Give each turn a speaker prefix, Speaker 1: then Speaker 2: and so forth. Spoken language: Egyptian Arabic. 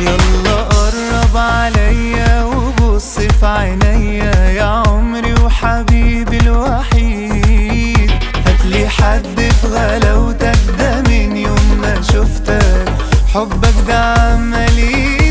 Speaker 1: يلا قرب عليا وبص في عينيا يا عمري وحبيبي الوحيد هاتلي حد في غلاوتك ده من يوم ما شفتك حبك ده عمال